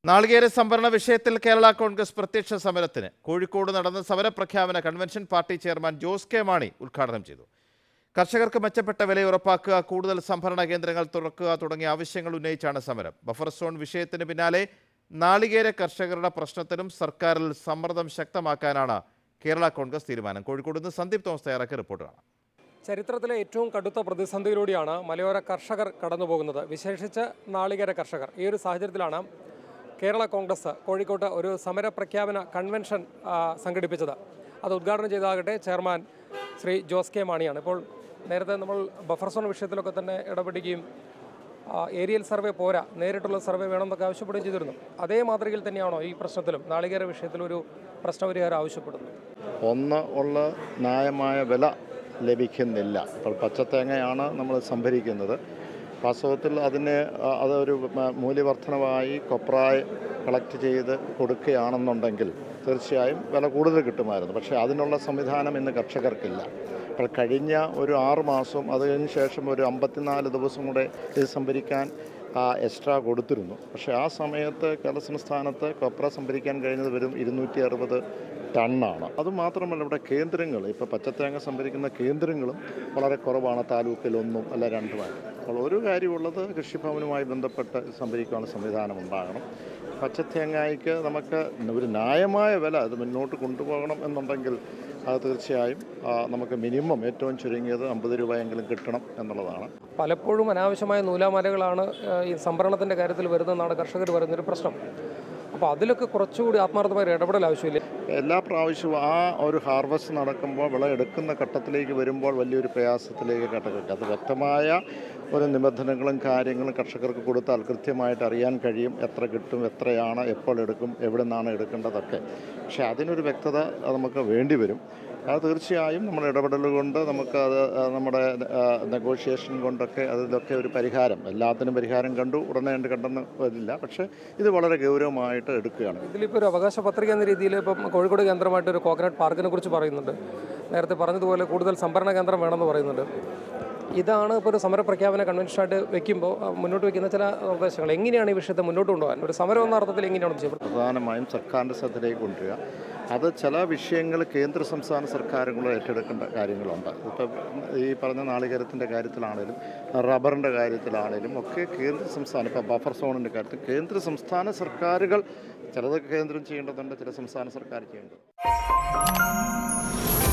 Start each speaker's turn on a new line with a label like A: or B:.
A: നാളികേര സംഭരണ വിഷയത്തിൽ കേരള കോൺഗ്രസ് പ്രത്യക്ഷ സമരത്തിന് കോഴിക്കോട് നടന്ന സമരപ്രഖ്യാപന convention party chairman Jose K Mani ഉദ്ഘാടനം ചെയ്തു കർഷകർക്ക് മെച്ചപ്പെട്ട വില ഉറപ്പാക്കുക കൂടുതൽ സംഭരണ കേന്ദ്രങ്ങൾ തുറക്കുക തുടങ്ങിയ ആവശ്യങ്ങൾ ഉന്നയിച്ചാണ് സമരം ബഫർ സോൺ വിഷയത്തിന് പിന്നാലെ നാളികേര കർഷകരുടെ പ്രശ്നത്തിലും സർക്കാരിൽ സമ്മർദ്ദം ശക്തമാക്കാനാണ് കേരള കോൺഗ്രസ് തീരുമാനം കോഴിക്കോട് നിന്ന് സന്ദീപ് തോമസ് തയ്യാറാക്കിയ റിപ്പോർട്ട് കാണാം
B: ചരിത്രത്തിലെ ഏറ്റവും കടുത്ത പ്രതിസന്ധിയിലൂടെയാണ് മലയോര കർഷകർ കടന്നു പോകുന്നത് വിശേഷിച്ച് നാളികേര കർഷകർ ഈ ഒരു സാഹചര്യത്തിലാണ് കേരള കോൺഗ്രസ് കോഴിക്കോട്ട് ഒരു സമര പ്രഖ്യാപന കൺവെൻഷൻ ആ, സംഘടിപ്പിച്ചത് അത് ഉദ്ഘാടനം ചെയ്തതാകട്ടെ ചെയർമാൻ ശ്രീ ജോസ് കെ മാണിയാണ് ഇപ്പോൾ നേരത്തെ നമ്മൾ ബഫർ സോൺ വിഷയത്തിലൊക്കെ തന്നെ ഇടപെടുകയും ആ, ഏരിയൽ സർവേ പോരാ നേരിട്ടുള്ള സർവേ വേണമെന്നൊക്കെ ആവശ്യപ്പെടുകയും ചെയ്തിരുന്നു അതേ മാതൃകയിൽ തന്നെയാണോ ഈ പ്രശ്നത്തിലും നാളികേര വിഷയത്തിലൊരു പ്രശ്നപരിഹാരം ആവശ്യപ്പെടുന്നത്
C: ഒന്ന് ഉള്ള ന്യായമായ വില ലഭിക്കുന്നില്ല ഇപ്പോൾ പച്ചത്തേങ്ങയാണ് നമ്മൾ സംഭരിക്കുന്നത് വാസ്തവത്തിൽ അതിന് ആ, അതൊരു മ- മൂല്യവർദ്ധനവായി കൊപ്രായ കളക്ട് ചെയ്ത് കൊടുക്കുകയാണെന്നുണ്ടെങ്കിൽ തീർച്ചയായും വില കൂടുതൽ കിട്ടുമായിരുന്നു പക്ഷേ അതിനുള്ള സംവിധാനം ഇന്ന് കർഷകർക്കില്ല അപ്പോൾ കഴിഞ്ഞ ഒരു ആറ് മാസവും അതിന് ശേഷം ഒരു അമ്പത്തിനാല് ദിവസം കൂടെ ഇത് സംഭരിക്കാൻ എക്സ്ട്രാ കൊടുത്തിരുന്നു പക്ഷേ ആ സമയത്ത് കേരള സംസ്ഥാനത്ത് കൊപ്ര സംഭരിക്കാൻ കഴിഞ്ഞത് വെറും ഇരുന്നൂറ്റി അറുപത് ടണ്ണാണ് അതുമാത്രമല്ല ഇവിടെ കേന്ദ്രങ്ങൾ ഇപ്പോൾ പച്ചത്തേങ്ങ സംഭരിക്കുന്ന കേന്ദ്രങ്ങളും വളരെ കുറവാണ് താലൂക്കിലൊന്നും അല്ല രണ്ടുമായി അപ്പോൾ ഒരു കാര്യമുള്ളത് കൃഷിഭവനുമായി ബന്ധപ്പെട്ട് സംഭരിക്കാനുള്ള സംവിധാനം ഉണ്ടാകണം പച്ചത്തേങ്ങയ്ക്ക് നമുക്ക് ഒരു ന്യായമായ വില അത് മുന്നോട്ട് കൊണ്ടുപോകണം എന്നുണ്ടെങ്കിൽ അത് തീർച്ചയായും ആ, നമുക്ക് മിനിമം ഏറ്റവും ചുരുങ്ങിയത് അമ്പത് രൂപയെങ്കിലും കിട്ടണം എന്നുള്ളതാണ്
B: പലപ്പോഴും അനാവശ്യമായ നൂലാമാലകളാണ് ഏഹ്, ഈ സംഭരണത്തിൻ്റെ കാര്യത്തിൽ വരുന്നതെന്നാണ് കർഷകർ പറയുന്നൊരു പ്രശ്നം അപ്പോൾ അതിലൊക്കെ കുറച്ചുകൂടി ആത്മാർത്ഥമായ ഒരു ഇടപെടൽ ആവശ്യമില്ല
C: എല്ലാ പ്രാവശ്യവും ആ ഒരു ഹാർവസ്റ്റ് നടക്കുമ്പോൾ വിള എടുക്കുന്ന ഘട്ടത്തിലേക്ക് വരുമ്പോൾ വലിയൊരു പ്രയാസത്തിലേക്ക് കടക്കും അത് വ്യക്തമായ ഒരു നിബന്ധനകളും കാര്യങ്ങളും കർഷകർക്ക് കൊടുത്താൽ കൃത്യമായിട്ട് അറിയാൻ കഴിയും എത്ര കിട്ടും എത്രയാണ് എപ്പോൾ എടുക്കും എവിടെ നിന്നാണ് എടുക്കേണ്ടതൊക്കെ പക്ഷേ അതിനൊരു വ്യക്തത നമുക്ക് വേണ്ടി വരും അത് തീർച്ചയായും നമ്മുടെ ഇടപെടൽ കൊണ്ട് നമുക്ക് അത് ആ, നമ്മുടെ നെഗോഷിയേഷൻ കൊണ്ടൊക്കെ അതിലൊക്കെ ഒരു പരിഹാരം എല്ലാത്തിനും പരിഹാരം കണ്ടു ഉടനെ കണ്ട് കണ്ടെന്ന് വരില്ല പക്ഷേ ഇത് വളരെ ഗൗരവമായിട്ട് എടുക്കുകയാണ്
B: ഇതിലിപ്പോൾ ഒരു അവകാശ പത്രിക എന്ന രീതിയിൽ ഇപ്പം കോഴിക്കോട് കേന്ദ്രമായിട്ട് ഒരു കോക്കനട്ട് പാർക്കിനെ കുറിച്ച് പറയുന്നുണ്ട് നേരത്തെ പറഞ്ഞതുപോലെ കൂടുതൽ സംഭരണ കേന്ദ്രം വേണമെന്ന് പറയുന്നുണ്ട് ഇതാണ് ഇപ്പോൾ ഒരു സമര പ്രഖ്യാപന കൺവെൻഷനായിട്ട് വെക്കുമ്പോൾ ആ, മുന്നോട്ട് വെക്കുന്ന ചില നിർദ്ദേശങ്ങൾ എങ്ങനെയാണ് ഈ വിഷയത്തെ മുന്നോട്ട് കൊണ്ടുപോകാൻ ഒരു സമരം എന്ന അർത്ഥത്തിൽ എങ്ങനെയാണ് ചെയ്യപ്പെടുന്നത്
C: പ്രധാനമായും സർക്കാരിൻ്റെ ശ്രദ്ധയിലേക്ക് കൊണ്ടുവരിക അത് ചില വിഷയങ്ങൾ കേന്ദ്ര സംസ്ഥാന സർക്കാരുകൾ ഏറ്റെടുക്കേണ്ട കാര്യങ്ങളുണ്ട് ഇപ്പം ഈ പറഞ്ഞ നാളികേരത്തിൻ്റെ കാര്യത്തിലാണേലും റബ്ബറിൻ്റെ കാര്യത്തിലാണേലും ഒക്കെ കേന്ദ്ര സംസ്ഥാന ഇപ്പോൾ ബഫർ സോണിൻ്റെ കാര്യത്തിൽ കേന്ദ്ര സംസ്ഥാന സർക്കാരുകൾ ചിലത് കേന്ദ്രം ചെയ്യേണ്ടതുണ്ട് ചില സംസ്ഥാന സർക്കാർ ചെയ്യേണ്ടത്